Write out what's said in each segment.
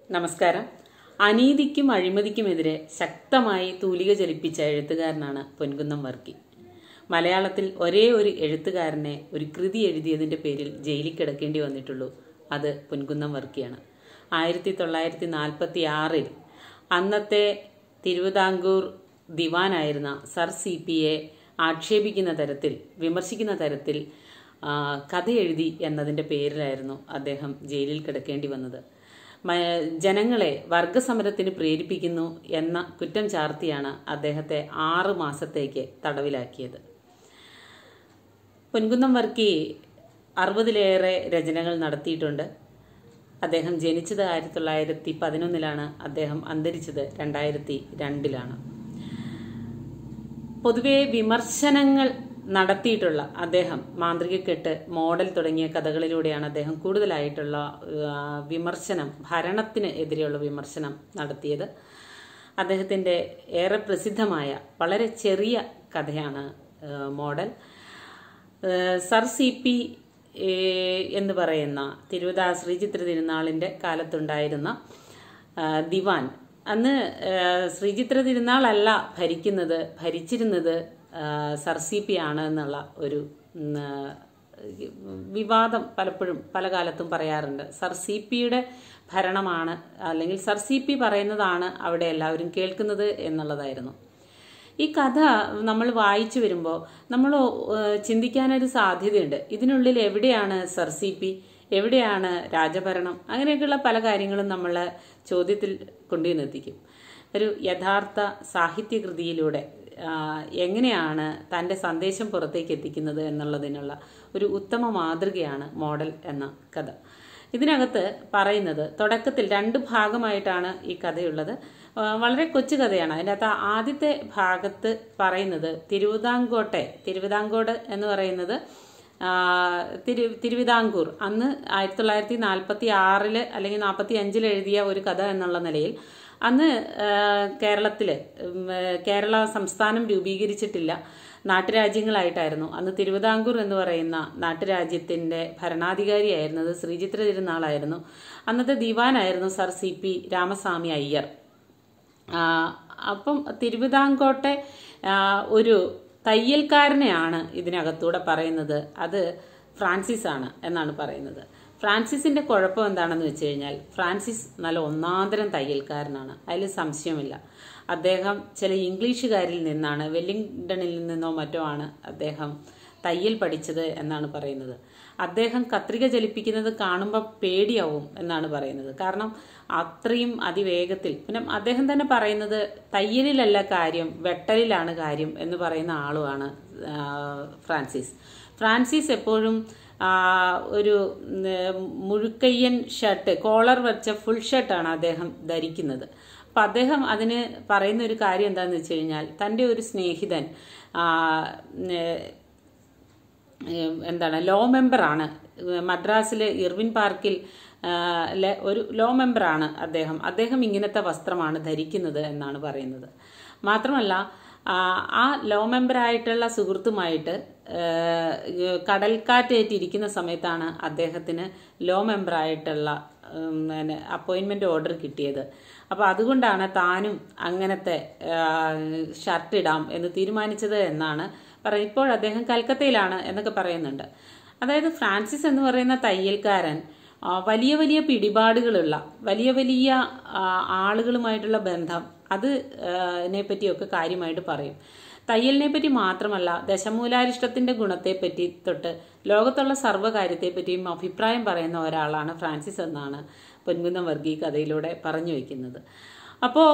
നമസ്കാരം അനീതിക്കും അഴിമതിക്കുമെതിരെ ശക്തമായി തൂലിക ചലിപ്പിച്ച എഴുത്തുകാരനാണ് പൊൻകുന്നം വർക്കി മലയാളത്തിൽ ഒരേ ഒരു എഴുത്തുകാരനെ ഒരു കൃതി എഴുതിയതിന്റെ പേരിൽ ജയിലിൽ കിടക്കേണ്ടി വന്നിട്ടുള്ളൂ അത് പൊൻകുന്നം വർക്കിയാണ് ആയിരത്തി തൊള്ളായിരത്തി നാൽപ്പത്തി ആറിൽ അന്നത്തെ തിരുവിതാംകൂർ ദിവാനായിരുന്ന സർ സി പിയെ ആക്ഷേപിക്കുന്ന തരത്തിൽ വിമർശിക്കുന്ന തരത്തിൽ ആ, കഥ എഴുതി എന്നതിന്റെ പേരിലായിരുന്നു അദ്ദേഹം ജയിലിൽ കിടക്കേണ്ടി വന്നത് മ- ജനങ്ങളെ വർഗസമരത്തിന് പ്രേരിപ്പിക്കുന്നു എന്ന കുറ്റം ചാർത്തിയാണ് അദ്ദേഹത്തെ ആറ് മാസത്തേക്ക് തടവിലാക്കിയത് പൊൻകുന്നം വർക്കി അറുപതിലേറെ രചനകൾ നടത്തിയിട്ടുണ്ട് അദ്ദേഹം ജനിച്ചത് ആയിരത്തി തൊള്ളായിരത്തി പതിനൊന്നിലാണ് അദ്ദേഹം അന്തരിച്ചത് രണ്ടായിരത്തി രണ്ടിലാണ് പൊതുവെ വിമർശനങ്ങൾ നടത്തിയിട്ടുള്ള അദ്ദേഹം മാന്ത്രികക്കെട്ട് മോഡൽ തുടങ്ങിയ കഥകളിലൂടെയാണ് അദ്ദേഹം കൂടുതലായിട്ടുള്ള ആ, വിമർശനം ഭരണത്തിന് എതിരെയുള്ള വിമർശനം നടത്തിയത് അദ്ദേഹത്തിന്റെ ഏറെ പ്രസിദ്ധമായ വളരെ ചെറിയ കഥയാണ് ആ, മോഡൽ ആ, സർ സി പി ഏ, എന്ന് പറയുന്ന തിരുവിതാ ശ്രീചിത്ര തിരുനാളിന്റെ കാലത്തുണ്ടായിരുന്ന ആ, ദിവാൻ അന്ന് ആ, ശ്രീചിത്ര തിരുനാളല്ല ഭരിക്കുന്നത് ഭരിച്ചിരുന്നത് ആ, സർ സി പി ആണ് എന്നുള്ള ഒരു ഉം, ആ, വിവാദം പലപ്പോഴും പല കാലത്തും പറയാറുണ്ട് സർ സി പിയുടെ ഭരണമാണ് അല്ലെങ്കിൽ സർ സി പി പറയുന്നതാണ് അവിടെ എല്ലാവരും കേൾക്കുന്നത് എന്നുള്ളതായിരുന്നു ഈ കഥ നമ്മൾ വായിച്ചു വരുമ്പോൾ നമ്മൾ ചിന്തിക്കാനൊരു സാധ്യതയുണ്ട് ഇതിനുള്ളിൽ എവിടെയാണ് സർ സി പി എവിടെയാണ് രാജഭരണം അങ്ങനെയൊക്കെയുള്ള പല കാര്യങ്ങളും നമ്മളെ ചോദ്യത്തിൽ കൊണ്ടുവന്നെത്തിക്കും ഒരു യഥാർത്ഥ സാഹിത്യകൃതിയിലൂടെ ആ, എങ്ങനെയാണ് തൻ്റെ സന്ദേശം പുറത്തേക്ക് എത്തിക്കുന്നത് എന്നുള്ളതിനുള്ള ഒരു ഉത്തമ മാതൃകയാണ് മോഡൽ എന്ന കഥ ഇതിനകത്ത് പറയുന്നത് തുടക്കത്തിൽ രണ്ട് ഭാഗമായിട്ടാണ് ഈ കഥയുള്ളത് ആ, വളരെ കൊച്ചു കഥയാണ് അതിൻ്റെ അകത്ത് ആദ്യത്തെ ഭാഗത്ത് പറയുന്നത് തിരുവിതാംകോട്ടെ തിരുവിതാംകോട് എന്ന് പറയുന്നത് ആ, തിരു തിരുവിതാംകൂർ അന്ന് ആയിരത്തി തൊള്ളായിരത്തി നാൽപ്പത്തി ആറില് അല്ലെങ്കിൽ നാൽപ്പത്തി അഞ്ചിൽ എഴുതിയ ഒരു കഥ എന്നുള്ള നിലയിൽ അന്ന് ആ, കേരളത്തില് ഉം, ആ, കേരള സംസ്ഥാനം രൂപീകരിച്ചിട്ടില്ല നാട്ടുരാജ്യങ്ങളായിട്ടായിരുന്നു അന്ന് തിരുവിതാംകൂർ എന്ന് പറയുന്ന നാട്ടുരാജ്യത്തിന്റെ ഭരണാധികാരിയായിരുന്നത് ശ്രീചിത്ര തിരുനാളായിരുന്നു അന്നത്തെ ദിവാനായിരുന്നു sir C P Ramaswami Iyer ആ, അപ്പം തിരുവിതാംകോട്ടെ ആ, ഒരു തയ്യൽക്കാരനെയാണ് ഇതിനകത്തൂടെ പറയുന്നത് അത് ഫ്രാൻസിസ് ആണ് എന്നാണ് പറയുന്നത് ഫ്രാൻസിസിന്റെ കുഴപ്പം എന്താണെന്ന് വെച്ച് കഴിഞ്ഞാൽ ഫ്രാൻസിസ് നല്ല ഒന്നാന്തരം തയ്യൽക്കാരനാണ് അതിൽ സംശയമില്ല അദ്ദേഹം ചില ഇംഗ്ലീഷുകാരിൽ നിന്നാണ് വെല്ലിംഗ്ടണിൽ നിന്നോ മറ്റോ ആണ് അദ്ദേഹം തയ്യൽ പഠിച്ചത് എന്നാണ് പറയുന്നത് അദ്ദേഹം കത്രിക ചലിപ്പിക്കുന്നത് കാണുമ്പോൾ പേടിയാവും എന്നാണ് പറയുന്നത് കാരണം അത്രയും അതിവേഗത്തിൽ പിന്നെ അദ്ദേഹം തന്നെ പറയുന്നത് തയ്യലിലല്ല കാര്യം വെട്ടലിലാണ് കാര്യം എന്ന് പറയുന്ന ആളുമാണ് ആ, ഫ്രാൻസിസ് ഫ്രാൻസിസ് എപ്പോഴും ആ, ഒരു ഉം, മുഴുക്കയ്യൻ ഷർട്ട് കോളർ വെച്ച ഫുൾ ഷർട്ടാണ് അദ്ദേഹം ധരിക്കുന്നത് അപ്പൊ അദ്ദേഹം അതിന് പറയുന്ന ഒരു കാര്യം എന്താണെന്ന് വെച്ച് കഴിഞ്ഞാൽ തന്റെ ഒരു സ്നേഹിതൻ ആ, ഉം, ഏഹ് എന്താണ് ലോ മെമ്പറാണ് മദ്രാസിലെ ഇർവിൻ പാർക്കിൽ ആ, ലെ ഒരു ലോ മെമ്പറാണ് അദ്ദേഹം അദ്ദേഹം ഇങ്ങനത്തെ വസ്ത്രമാണ് ധരിക്കുന്നത് എന്നാണ് പറയുന്നത് മാത്രമല്ല ആ, ആ ലോ മെമ്പറായിട്ടുള്ള സുഹൃത്തുമായിട്ട് ഏഹ്, കടൽക്കാറ്റേറ്റിരിക്കുന്ന സമയത്താണ് അദ്ദേഹത്തിന് ലോ മെമ്പറായിട്ടുള്ള ഉം, പിന്നെ അപ്പോയിന്റ്മെന്റ് ഓർഡർ കിട്ടിയത് അപ്പൊ അതുകൊണ്ടാണ് താനും അങ്ങനത്തെ ഷർട്ട് ഇടാം എന്ന് തീരുമാനിച്ചത് എന്നാണ് പറയുന്നത് ഇപ്പോൾ അദ്ദേഹം കൽക്കത്തയിലാണ് എന്നൊക്കെ പറയുന്നുണ്ട് അതായത് ഫ്രാൻസിസ് എന്ന് പറയുന്ന തയ്യൽക്കാരൻ ആ, വലിയ വലിയ പിടിപാടുകളുള്ള വലിയ വലിയ ആ, ആളുകളുമായിട്ടുള്ള ബന്ധം അത് നെ പറ്റിയൊക്കെ കാര്യമായിട്ട് പറയും തയ്യലിനെ പറ്റി മാത്രമല്ല ദശമൂലാരിഷ്ടത്തിന്റെ ഗുണത്തെപ്പറ്റി തൊട്ട് ലോകത്തുള്ള സർവ്വകാര്യത്തെപ്പറ്റിയും അഭിപ്രായം പറയുന്ന ഒരാളാണ് ഫ്രാൻസിസ് എന്നാണ് പൊൻകുന്നം വർഗീ കഥയിലൂടെ പറഞ്ഞു വെക്കുന്നത് അപ്പോൾ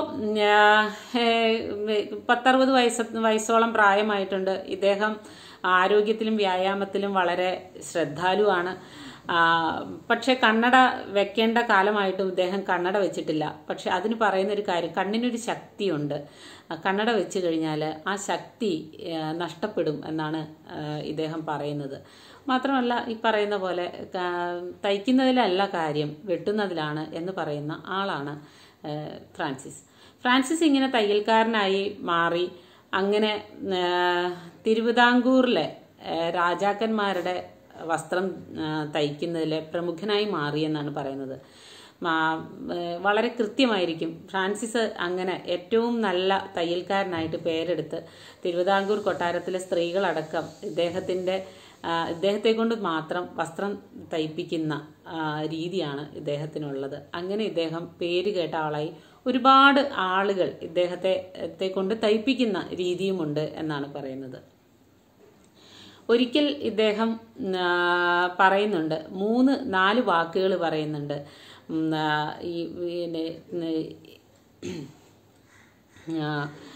പത്തറുപത് വയസ്സ് വയസ്സോളം പ്രായമായിട്ടുണ്ട് ഇദ്ദേഹം ആരോഗ്യത്തിലും വ്യായാമത്തിലും വളരെ ശ്രദ്ധാലുവാണ് ആ, പക്ഷെ കണ്ണട വെക്കേണ്ട കാലമായിട്ടും ഇദ്ദേഹം കണ്ണട വെച്ചിട്ടില്ല പക്ഷെ അതിന് പറയുന്ന ഒരു കാര്യം കണ്ണിനൊരു ശക്തിയുണ്ട് ആ, കണ്ണട വെച്ച് കഴിഞ്ഞാൽ ആ ശക്തി ആ, നഷ്ടപ്പെടും എന്നാണ് ആ, ഇദ്ദേഹം പറയുന്നത് മാത്രമല്ല ഈ പറയുന്ന പോലെ ക- തയ്ക്കുന്നതിലല്ല കാര്യം വെട്ടുന്നതിലാണ് എന്ന് പറയുന്ന ആളാണ് ആ, ഫ്രാൻസിസ് ഫ്രാൻസിസ് ഇങ്ങനെ തയ്യൽക്കാരനായി മാറി അങ്ങനെ ആ, തിരുവിതാംകൂറിലെ ആ, രാജാക്കന്മാരുടെ വസ്ത്രം ആ, തയ്ക്കുന്നതിലെ പ്രമുഖനായി മാറിയെന്നാണ് പറയുന്നത് മാ- ഏഹ് വളരെ കൃത്യമായിരിക്കും ഫ്രാൻസിസ് അങ്ങനെ ഏറ്റവും നല്ല തയ്യൽക്കാരനായിട്ട് പേരെടുത്ത് തിരുവിതാംകൂർ കൊട്ടാരത്തിലെ സ്ത്രീകളടക്കം ഇദ്ദേഹത്തിന്റെ ആ, ഇദ്ദേഹത്തെ കൊണ്ട് മാത്രം വസ്ത്രം തയ്പ്പിക്കുന്ന ആ, രീതിയാണ് ഇദ്ദേഹത്തിനുള്ളത് അങ്ങനെ ഇദ്ദേഹം പേര് കേട്ട ആളായി ഒരുപാട് ആളുകൾ ഇദ്ദേഹത്തെ ത്തെ കൊണ്ട് തയ്പ്പിക്കുന്ന രീതിയുമുണ്ട് എന്നാണ് പറയുന്നത് ഒരിക്കൽ ഇദ്ദേഹം ആ, പറയുന്നുണ്ട് മൂന്ന് നാല് വാക്കുകൾ പറയുന്നുണ്ട് ഉം, ആ, ഈ പിന്നെ ഉം, ആ,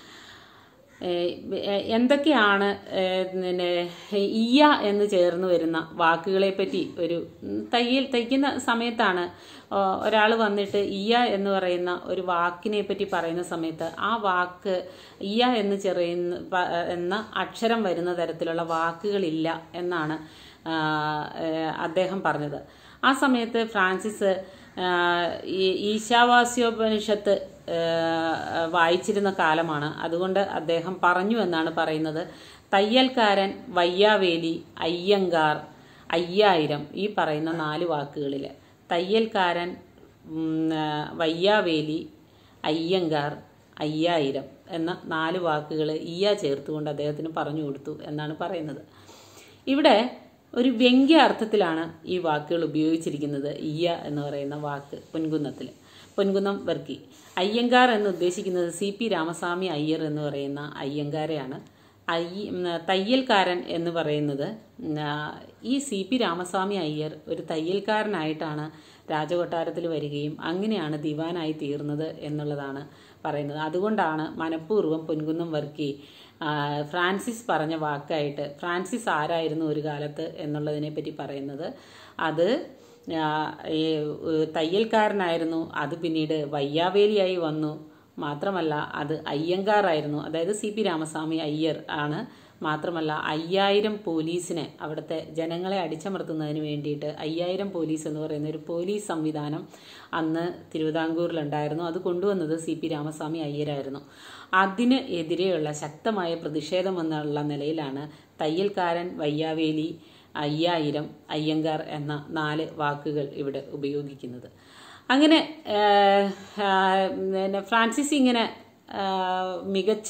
ഏ, ഏ, എന്തൊക്കെയാണ് ഏ, പിന്നെ ഇയ എന്ന് ചേർന്ന് വരുന്ന വാക്കുകളെ പറ്റി ഒരു ഉം, തയ്യൽ തയ്ക്കുന്ന സമയത്താണ് ഒരാൾ വന്നിട്ട് ഇയ എന്ന് പറയുന്ന ഒരു വാക്കിനെ പറ്റി പറയുന്ന സമയത്ത് ആ വാക്ക് ഇയ എന്ന് ചെറിയുന്ന പ- എന്ന അക്ഷരം വരുന്ന തരത്തിലുള്ള വാക്കുകളില്ല എന്നാണ് ആ, ഏ, അദ്ദേഹം പറഞ്ഞത് ആ സമയത്ത് ഫ്രാൻസിസ് ആ, ഈ ഈശാവാസ്യോപനിഷത്ത് ആ, വായിച്ചിരുന്ന കാലമാണ് അതുകൊണ്ട് അദ്ദേഹം പറഞ്ഞു എന്നാണ് പറയുന്നത് തയ്യൽക്കാരൻ വയ്യാവേലി അയ്യങ്കാർ അയ്യായിരം ഈ പറയുന്ന നാല് വാക്കുകളിൽ തയ്യൽക്കാരൻ ഉം, ആ, വയ്യാവേലി അയ്യങ്കാർ അയ്യായിരം എന്ന നാല് വാക്കുകൾ ഈയ ചേർത്തുകൊണ്ട് അദ്ദേഹത്തിന് പറഞ്ഞു കൊടുത്തു എന്നാണ് പറയുന്നത് ഇവിടെ ഒരു വ്യംഗ്യ അർത്ഥത്തിലാണ് ഈ വാക്കുകൾ ഉപയോഗിച്ചിരിക്കുന്നത് ഇയ്യ എന്ന് പറയുന്ന വാക്ക് പൊൻകുന്നത്തിൽ പൊൻകുന്നം വർക്കി അയ്യങ്കാർ എന്ന് ഉദ്ദേശിക്കുന്നത് സി പി രാമസ്വാമി അയ്യർ എന്ന് പറയുന്ന അയ്യങ്കാരെയാണ് അയ്യ ഉം, തയ്യൽക്കാരൻ എന്ന് പറയുന്നത് ഉം, ആ, ഈ സി പി രാമസ്വാമി അയ്യർ ഒരു തയ്യൽക്കാരനായിട്ടാണ് രാജകൊട്ടാരത്തിൽ വരികയും അങ്ങനെയാണ് ദിവാനായി തീർന്നത് എന്നുള്ളതാണ് പറയുന്നത് അതുകൊണ്ടാണ് മനഃപൂർവ്വം പൊൻകുന്നം വർക്കി ആ, ഫ്രാൻസിസ് പറഞ്ഞ വാക്കായിട്ട് ഫ്രാൻസിസ് ആരായിരുന്നു ഒരു കാലത്ത് എന്നുള്ളതിനെ പറ്റി പറയുന്നത് അത് ആ, ഈ, ഏഹ്, തയ്യൽക്കാരനായിരുന്നു അത് പിന്നീട് വയ്യാവേലിയായി വന്നു മാത്രമല്ല അത് അയ്യങ്കാറായിരുന്നു അതായത് സി പി രാമസ്വാമി അയ്യർ ആണ് മാത്രമല്ല അയ്യായിരം പോലീസിനെ അവിടുത്തെ ജനങ്ങളെ അടിച്ചമർത്തുന്നതിന് വേണ്ടിയിട്ട് അയ്യായിരം പോലീസ് എന്ന് പറയുന്ന ഒരു പോലീസ് സംവിധാനം അന്ന് തിരുവിതാംകൂറിലുണ്ടായിരുന്നു അത് കൊണ്ടുവന്നത് സി പി രാമസ്വാമി അയ്യരായിരുന്നു അതിന് എതിരെയുള്ള ശക്തമായ പ്രതിഷേധം എന്നുള്ള നിലയിലാണ് തയ്യൽക്കാരൻ വയ്യാവേലി അയ്യായിരം അയ്യങ്കാർ എന്ന നാല് വാക്കുകൾ ഇവിടെ ഉപയോഗിക്കുന്നത് അങ്ങനെ ഏഹ്, ആഹ്, പിന്നെ ഫ്രാൻസിസ് ഇങ്ങനെ ആഹ്, മികച്ച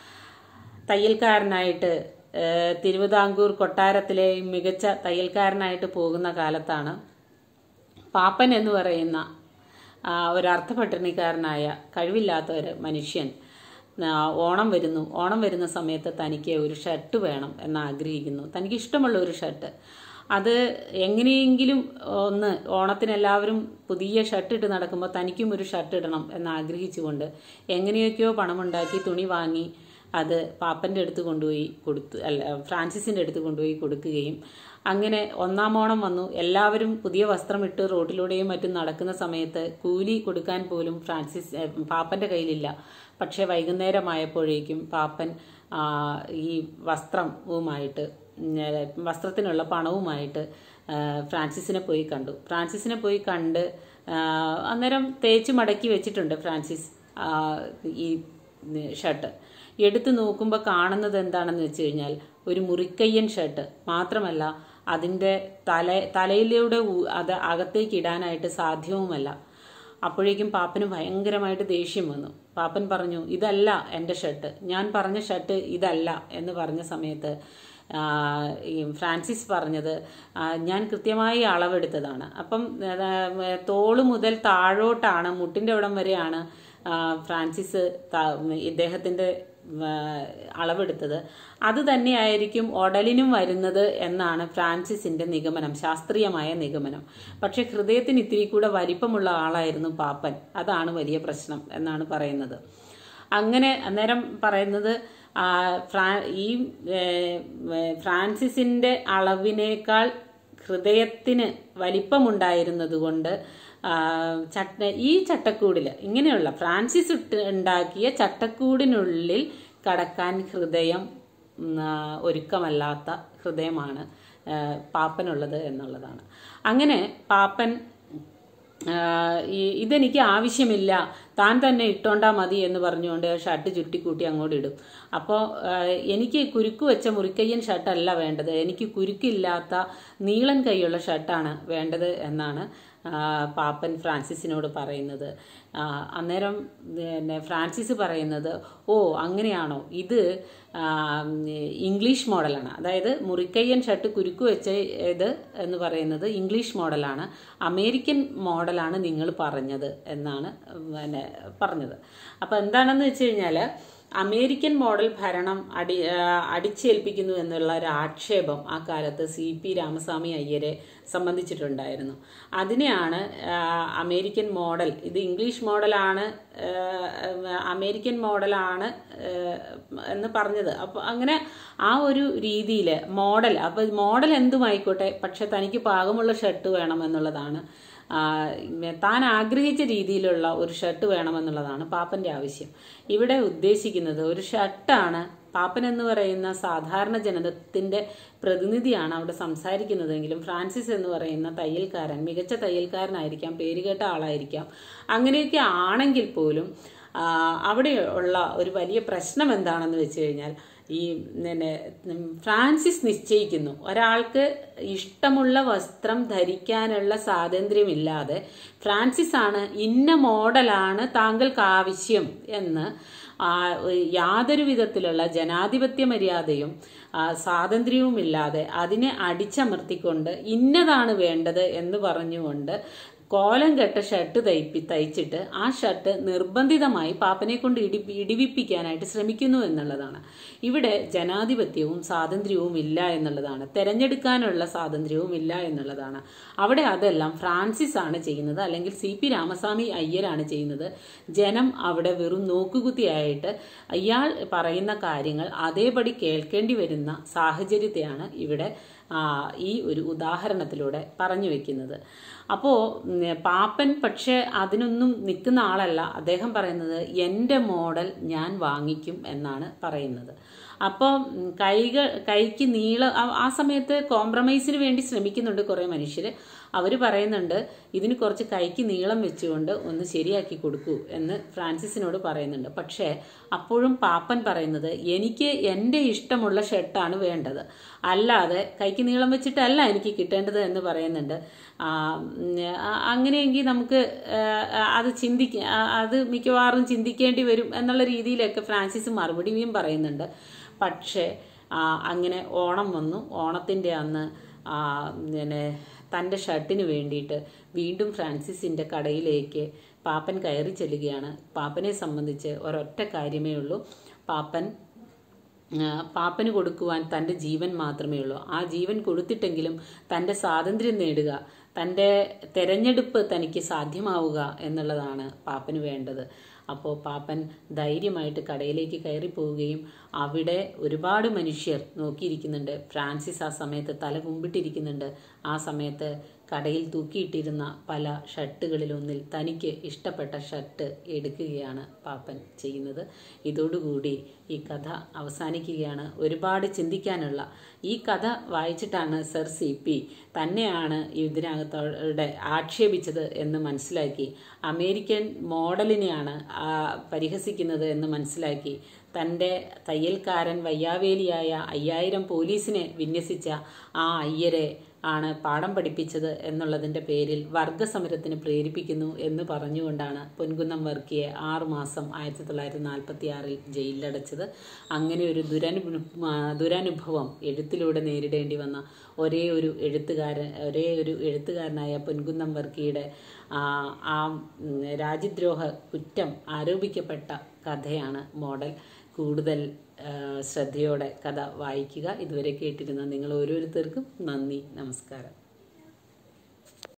തയ്യൽക്കാരനായിട്ട് ഏഹ്, തിരുവിതാംകൂർ കൊട്ടാരത്തിലെ മികച്ച തയ്യൽക്കാരനായിട്ട് പോകുന്ന കാലത്താണ് പാപ്പൻ എന്ന് പറയുന്ന ആ, ഒരു അർത്ഥപട്ടിണിക്കാരനായ കഴിവില്ലാത്ത ഒരു മനുഷ്യൻ ആ, ഓണം വരുന്നു ഓണം വരുന്ന സമയത്ത് തനിക്ക് ഒരു ഷർട്ട് വേണം എന്ന് ആഗ്രഹിക്കുന്നു തനിക്ക് ഇഷ്ടമുള്ള ഒരു ഷർട്ട് അത് എങ്ങനെയെങ്കിലും ഒന്ന് ഓണത്തിന് എല്ലാവരും പുതിയ ഷർട്ട് ഇട്ട് നടക്കുമ്പോൾ തനിക്കും ഒരു ഷർട്ട് ഇടണം എന്ന് ആഗ്രഹിച്ചുകൊണ്ട് എങ്ങനെയൊക്കെയോ പണമുണ്ടാക്കി തുണി വാങ്ങി അത് പാപ്പൻ്റെ അടുത്ത് കൊണ്ടുപോയി കൊടുത്തു അല്ല ഫ്രാൻസിസിൻ്റെ അടുത്ത് കൊണ്ടുപോയി കൊടുക്കുകയും അങ്ങനെ ഒന്നാം ഓണം വന്നു എല്ലാവരും പുതിയ വസ്ത്രം ഇട്ട് റോഡിലൂടെയും മറ്റും നടക്കുന്ന സമയത്ത് കൂലി കൊടുക്കാൻ പോലും ഫ്രാൻസിസ് ഏ, പാപ്പൻ്റെ കയ്യിലില്ല പക്ഷെ വൈകുന്നേരമായപ്പോഴേക്കും പാപ്പൻ ആ, ഈ വസ്ത്രവുമായിട്ട് ഉം, ഏ, വസ്ത്രത്തിനുള്ള പണവുമായിട്ട് ആ, ഫ്രാൻസിസിനെ പോയി കണ്ടു ഫ്രാൻസിസിനെ പോയി കണ്ട് ആ, അന്നേരം തേച്ച് മടക്കി വെച്ചിട്ടുണ്ട് ഫ്രാൻസിസ് ആ, ഈ ഷർട്ട് എടുത്തു നോക്കുമ്പോൾ കാണുന്നത് എന്താണെന്ന് വെച്ച് കഴിഞ്ഞാൽ ഒരു മുറിക്കയ്യൻ ഷർട്ട് മാത്രമല്ല അതിൻ്റെ തല തലയിലൂടെ ഊ- അത് അകത്തേക്ക് ഇടാനായിട്ട് സാധ്യവുമല്ല അപ്പോഴേക്കും പാപ്പന് ഭയങ്കരമായിട്ട് ദേഷ്യം വന്നു പാപ്പൻ പറഞ്ഞു ഇതല്ല എൻ്റെ ഷർട്ട് ഞാൻ പറഞ്ഞ ഷർട്ട് ഇതല്ല എന്ന് പറഞ്ഞ സമയത്ത് ആ, ഈ ഫ്രാൻസിസ് പറഞ്ഞത് ആ, ഞാൻ കൃത്യമായി അളവെടുത്തതാണ് അപ്പം ആ, തോള് മുതൽ താഴോട്ടാണ് മുട്ടിൻ്റെ അവിടം വരെയാണ് ആ, ഫ്രാൻസിസ് ത- ഇദ്ദേഹത്തിൻ്റെ ആ, അളവെടുത്തത് അത് തന്നെയായിരിക്കും ഒടലിനും വരുന്നത് എന്നാണ് ഫ്രാൻസിസിന്റെ നിഗമനം ശാസ്ത്രീയമായ നിഗമനം പക്ഷെ ഹൃദയത്തിന് ഇത്തിരി കൂടെ വലിപ്പമുള്ള ആളായിരുന്നു പാപ്പൻ അതാണ് വലിയ പ്രശ്നം എന്നാണ് പറയുന്നത് അങ്ങനെ അന്നേരം പറയുന്നത് ആ, ഫ്രാ- ഈ ഏ, ഏ, ഫ്രാൻസിസിന്റെ അളവിനേക്കാൾ ഹൃദയത്തിന് വലിപ്പമുണ്ടായിരുന്നത് കൊണ്ട് ആ, ചട്ട ഈ ചട്ടക്കൂടിൽ ഇങ്ങനെയുള്ള ഫ്രാൻസിസ് ഇട്ട് ഉണ്ടാക്കിയ ചട്ടക്കൂടിനുള്ളിൽ കടക്കാൻ ഹൃദയം ഉം, ആ, ഒരുക്കമല്ലാത്ത ഹൃദയമാണ് ആ, പാപ്പനുള്ളത് എന്നുള്ളതാണ് അങ്ങനെ പാപ്പൻ ആ, ഈ- ഇതെനിക്ക് ആവശ്യമില്ല താൻ തന്നെ ഇട്ടോണ്ടാ മതി എന്ന് പറഞ്ഞുകൊണ്ട് ഷർട്ട് ചുറ്റിക്കൂട്ടി അങ്ങോട്ട് ഇടും അപ്പോൾ എനിക്ക് കുരുക്ക് വെച്ച മുറിക്കയ്യൻ ഷർട്ടല്ല വേണ്ടത് എനിക്ക് കുരുക്കില്ലാത്ത നീളൻ കൈയുള്ള ഷർട്ടാണ് വേണ്ടത് എന്നാണ് ആ, പാപ്പൻ ഫ്രാൻസിസിനോട് പറയുന്നത് ആ, അന്നേരം പിന്നെ ഫ്രാൻസിസ് പറയുന്നത് ഓ അങ്ങനെയാണോ ഇത് ആ, ഇംഗ്ലീഷ് മോഡലാണ് അതായത് മുറിക്കയ്യൻ ഷർട്ട് കുരുക്കു വെച്ച ഇത് എന്ന് പറയുന്നത് ഇംഗ്ലീഷ് മോഡലാണ് അമേരിക്കൻ മോഡലാണ് നിങ്ങൾ പറഞ്ഞത് എന്നാണ് പിന്നെ പറഞ്ഞത് അപ്പം എന്താണെന്ന് വെച്ച് കഴിഞ്ഞാൽ അമേരിക്കൻ മോഡൽ ഭരണം അടി ആ, അടിച്ചേൽപ്പിക്കുന്നു എന്നുള്ള ഒരു ആക്ഷേപം ആ കാലത്ത് സി പി രാമസ്വാമി അയ്യരെ സംബന്ധിച്ചിട്ടുണ്ടായിരുന്നു അതിനെയാണ് ആ, അമേരിക്കൻ മോഡൽ ഇത് ഇംഗ്ലീഷ് മോഡലാണ് ആ, അമേരിക്കൻ മോഡലാണ് ആ, എന്ന് പറഞ്ഞത് അപ്പോൾ അങ്ങനെ ആ ഒരു രീതിയിൽ മോഡൽ അപ്പോൾ മോഡൽ എന്തുമായിക്കോട്ടെ പക്ഷെ തനിക്ക് പാകമുള്ള ഷർട്ട് വേണം എന്നുള്ളതാണ് ആ, താൻ ആഗ്രഹിച്ച രീതിയിലുള്ള ഒരു ഷർട്ട് വേണമെന്നുള്ളതാണ് പാപ്പന്റെ ആവശ്യം ഇവിടെ ഉദ്ദേശിക്കുന്നത് ഒരു ഷർട്ടാണ് പാപ്പൻ എന്ന് പറയുന്ന സാധാരണ ജനതത്തിന്റെ പ്രതിനിധിയാണ് അവിടെ സംസാരിക്കുന്നതെങ്കിലും ഫ്രാൻസിസ് എന്ന് പറയുന്ന തയ്യൽക്കാരൻ മികച്ച തയ്യൽക്കാരനായിരിക്കാം പേരുകേട്ട ആളായിരിക്കാം അങ്ങനെയൊക്കെ ആണെങ്കിൽ പോലും ആ, അവിടെ ഉള്ള ഒരു വലിയ പ്രശ്നം എന്താണെന്ന് വെച്ച് കഴിഞ്ഞാൽ ഈ പിന്നെ ഉം, ഫ്രാൻസിസ് നിശ്ചയിക്കുന്നു ഒരാൾക്ക് ഇഷ്ടമുള്ള വസ്ത്രം ധരിക്കാനുള്ള സ്വാതന്ത്ര്യമില്ലാതെ ഫ്രാൻസിസ് ആണ് ഇന്ന മോഡലാണ് താങ്കൾക്ക് ആവശ്യം എന്ന് ആ, യാതൊരു വിധത്തിലുള്ള ജനാധിപത്യ മര്യാദയും ആ, സ്വാതന്ത്ര്യവുമില്ലാതെ അതിനെ അടിച്ചമർത്തിക്കൊണ്ട് ഇന്നതാണ് വേണ്ടത് എന്ന് പറഞ്ഞുകൊണ്ട് കോലം കെട്ട ഷർട്ട് തയ്പ്പി തയ്ച്ചിട്ട് ആ ഷർട്ട് നിർബന്ധിതമായി പാപ്പനെ കൊണ്ട് ഇടി ഇടിവിപ്പിക്കാനായിട്ട് ശ്രമിക്കുന്നു എന്നുള്ളതാണ് ഇവിടെ ജനാധിപത്യവും സ്വാതന്ത്ര്യവും ഇല്ല എന്നുള്ളതാണ് തെരഞ്ഞെടുക്കാനുള്ള സ്വാതന്ത്ര്യവും ഇല്ല എന്നുള്ളതാണ് അവിടെ അതെല്ലാം ഫ്രാൻസിസ് ആണ് ചെയ്യുന്നത് അല്ലെങ്കിൽ സി പി രാമസ്വാമി അയ്യരാണ് ചെയ്യുന്നത് ജനം അവിടെ വെറും നോക്കുകുത്തിയായിട്ട് ഇയാൾ പറയുന്ന കാര്യങ്ങൾ അതേപടി കേൾക്കേണ്ടി വരുന്ന സാഹചര്യത്തെയാണ് ഇവിടെ ആ, ഈ ഒരു ഉദാഹരണത്തിലൂടെ പറഞ്ഞു വെക്കുന്നത് അപ്പോൾ പാപ്പൻ പക്ഷെ അതിനൊന്നും നിൽക്കുന്ന ആളല്ല അദ്ദേഹം പറയുന്നത് എൻ്റെ മോഡൽ ഞാൻ വാങ്ങിക്കും എന്നാണ് പറയുന്നത് അപ്പോൾ കൈകൾ കൈക്ക് നീളം ആ- ആ സമയത്ത് കോംപ്രമൈസിന് വേണ്ടി ശ്രമിക്കുന്നുണ്ട് കുറേ മനുഷ്യർ അവർ പറയുന്നുണ്ട് ഇതിന് കുറച്ച് കൈക്ക് നീളം വെച്ചുകൊണ്ട് ഒന്ന് ശരിയാക്കി കൊടുക്കൂ എന്ന് ഫ്രാൻസിസിനോട് പറയുന്നുണ്ട് പക്ഷേ അപ്പോഴും പാപ്പൻ പറയുന്നത് എനിക്ക് എൻ്റെ ഇഷ്ടമുള്ള ഷർട്ടാണ് വേണ്ടത് അല്ലാതെ കൈക്ക് നീളം വെച്ചിട്ടല്ല എനിക്ക് കിട്ടേണ്ടത് എന്ന് പറയുന്നുണ്ട് ആ, ഉം, ആ, അങ്ങനെയെങ്കിൽ നമുക്ക് ആ, അത് ചിന്തിക്ക ആ, അത് മിക്കവാറും ചിന്തിക്കേണ്ടി വരും എന്നുള്ള രീതിയിലൊക്കെ ഫ്രാൻസിസ് മറുപടിയും പറയുന്നുണ്ട് പക്ഷേ ആ, അങ്ങനെ ഓണം വന്നു ഓണത്തിൻ്റെ അന്ന് ആ, പിന്നെ തൻ്റെ ഷർട്ടിന് വേണ്ടിയിട്ട് വീണ്ടും ഫ്രാൻസിസിൻ്റെ കടയിലേക്ക് പാപ്പൻ കയറി ചെല്ലുകയാണ് പാപ്പനെ സംബന്ധിച്ച് ഒരൊറ്റ കാര്യമേ ഉള്ളൂ പാപ്പൻ ആ, പാപ്പന് കൊടുക്കുവാൻ തൻ്റെ ജീവൻ മാത്രമേ ഉള്ളൂ ആ ജീവൻ കൊടുത്തിട്ടെങ്കിലും തൻ്റെ സ്വാതന്ത്ര്യം നേടുക തൻ്റെ തെരഞ്ഞെടുപ്പ് തനിക്ക് സാധ്യമാവുക എന്നുള്ളതാണ് പാപ്പന് വേണ്ടത് അപ്പോൾ പാപ്പൻ ധൈര്യമായിട്ട് കടയിലേക്ക് കയറി പോവുകയും അവിടെ ഒരുപാട് മനുഷ്യർ നോക്കിയിരിക്കുന്നുണ്ട് ഫ്രാൻസിസ് ആ സമയത്ത് തല കുമ്പിട്ടിരിക്കുന്നുണ്ട് ആ സമയത്ത് കടയിൽ തൂക്കിയിട്ടിരുന്ന പല ഷർട്ടുകളിലൊന്നിൽ തനിക്ക് ഇഷ്ടപ്പെട്ട ഷർട്ട് എടുക്കുകയാണ് പാപ്പൻ ചെയ്യുന്നത് ഇതോടുകൂടി ഈ കഥ അവസാനിക്കുകയാണ് ഒരുപാട് ചിന്തിക്കാനുള്ള ഈ കഥ വായിച്ചിട്ടാണ് സർ സി പി തന്നെയാണ് ഇതിനകത്തോടെ ആക്ഷേപിച്ചത് എന്ന് മനസ്സിലാക്കി അമേരിക്കൻ മോഡലിനെയാണ് ആ പരിഹസിക്കുന്നത് എന്ന് മനസ്സിലാക്കി തൻ്റെ തയ്യൽക്കാരൻ വയ്യാവേലിയായ അയ്യായിരം പോലീസിനെ വിന്യസിച്ച ആ അയ്യരെ ആണ് പാഠം പഠിപ്പിച്ചത് എന്നുള്ളതിൻ്റെ പേരിൽ വർഗസമരത്തിന് പ്രേരിപ്പിക്കുന്നു എന്ന് പറഞ്ഞുകൊണ്ടാണ് പൊൻകുന്നം വർക്കിയെ ആറുമാസം ആയിരത്തി തൊള്ളായിരത്തി നാൽപ്പത്തി ആറിൽ ജയിലിലടച്ചത് അങ്ങനെ ഒരു ദുരനുഭ ആ, ദുരനുഭവം എഴുത്തിലൂടെ നേരിടേണ്ടി വന്ന ഒരേ ഒരു എഴുത്തുകാരൻ ഒരേ ഒരു എഴുത്തുകാരനായ പൊൻകുന്നം വർക്കിയുടെ ആ, ആ ഉം, രാജ്യദ്രോഹ കുറ്റം ആരോപിക്കപ്പെട്ട കഥയാണ് മോഡൽ കൂടുതൽ ആ, ശ്രദ്ധയോടെ കഥ വായിക്കുക ഇതുവരെ കേട്ടിരുന്ന നിങ്ങൾ ഓരോരുത്തർക്കും നന്ദി നമസ്കാരം